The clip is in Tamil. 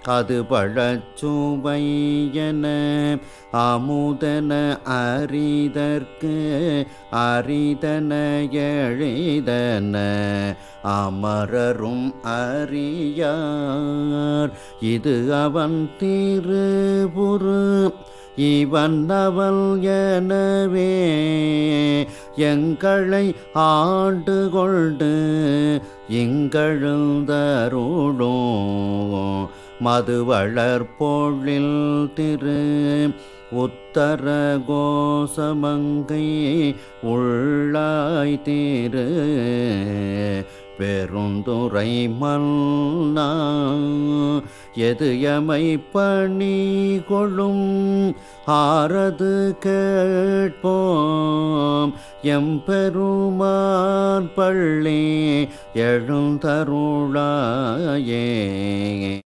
அது பழச்சுவையன அமுதன அரிதற்கு அரிதன எழிதன அமரரும் அறியார் இது அவன் திருபுரு இவன் அவள் எனவே எங்களை ஆண்டு கொண்டு இங்கழுந்தருளும் மது வளர்பொழில் திரு உத்தர கோசமங்கை உள்ளாய் திரு பெருந்துரை மன்னா எது எமை பணி கொள்ளும் ஆரது கேட்போம் எம்பெருமான் பள்ளி எழுந்தருளாயே